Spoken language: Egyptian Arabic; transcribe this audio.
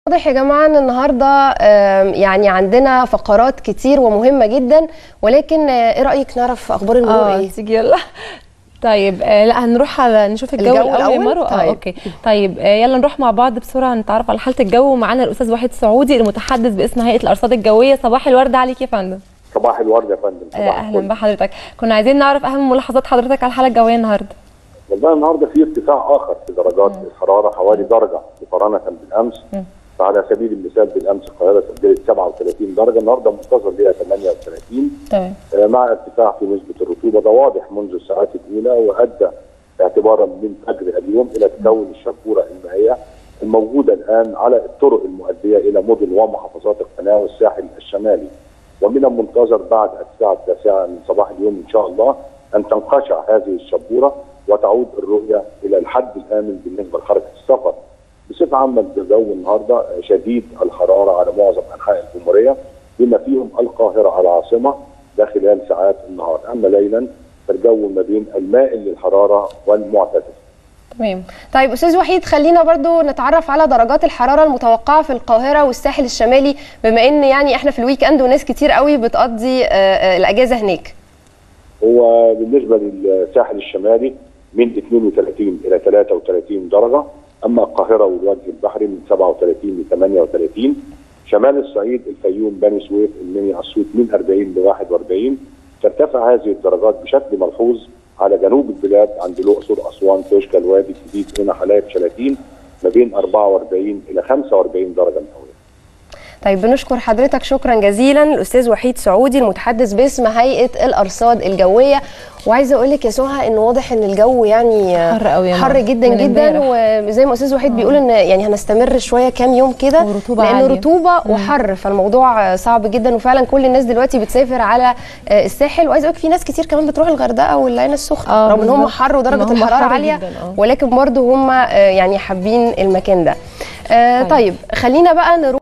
واضح يا جماعه ان النهارده آم، يعني عندنا فقرات كتير ومهمه جدا ولكن آه، ايه رايك نعرف اخبار المرور اه ايه تيجي يلا طيب آه لا هنروح على نشوف الجو, الجو الاول يا الأول؟ مروه اه طيب. اوكي طيب آه يلا نروح مع بعض بسرعه نتعرف على حاله الجو ومعانا الاستاذ وحيد سعودي المتحدث باسم هيئه الارصاد الجويه صباح الورد عليك يا فندم صباح الورد يا فندم آه صباح اهلا الفل. بحضرتك كنا عايزين نعرف اهم ملاحظات حضرتك على الحاله الجويه النهارده والله النهارده في ارتفاع اخر في درجات الحراره حوالي درجه مقارنه بالامس فعلى سبيل المثال بالامس القاهره سجلت 37 درجه النهارده منتظر ليها 38 تمام آه، مع ارتفاع في نسبه الرطوبه ده واضح منذ الساعات الاولى وادى اعتبارا من فجر اليوم الى تكون الشبوره المائيه الموجوده الان على الطرق المؤديه الى مدن ومحافظات القناه والساحل الشمالي ومن المنتظر بعد الساعه التاسعه من صباح اليوم ان شاء الله ان تنقشع هذه الشبوره وتعود الرؤيه الى الحد الامن بالنسبه لحركه السفر. بصفه عامه الجو النهارده شديد الحراره على معظم انحاء الجمهوريه بما فيهم القاهره العاصمه ده خلال ساعات النهار، اما ليلا فالجو ما بين المائل للحراره والمعتدل. تمام طيب استاذ وحيد خلينا برضو نتعرف على درجات الحراره المتوقعه في القاهره والساحل الشمالي بما ان يعني احنا في الويك اند وناس كتير قوي بتقضي آه، آه، الاجازه هناك هو بالنسبه للساحل الشمالي من 32 الى 33 درجه اما القاهره والوجه البحري من 37 ل 38 شمال الصعيد الفيوم بني سويف المنيا اسيوط من 40 ل 41 ترتفع هذه الدرجات بشكل ملحوظ على جنوب البلاد عند الاقصر اسوان توشكا الوادي الجديد هنا حلايب شلاتين ما بين 44 الى 45 درجه مئويه طيب بنشكر حضرتك شكرا جزيلا الاستاذ وحيد سعودي المتحدث باسم هيئه الارصاد الجويه وعايزه اقول لك يا سهى ان واضح ان الجو يعني حر قوي يا حر مرة. جدا من جدا امبارح. وزي ما استاذ وحيد بيقول ان يعني هنستمر شويه كام يوم كده ورطوبة لان عالية. رطوبه وحر فالموضوع صعب جدا وفعلا كل الناس دلوقتي بتسافر على آه، الساحل وعايزه اقول لك في ناس كتير كمان بتروح الغردقه والعين السخنه آه، رغم ان هم بالظبط. حر إن ودرجه هم الحراره حر عاليه جداً، آه. ولكن برضه هم آه، يعني حابين المكان ده آه، طيب. طيب خلينا بقى نروح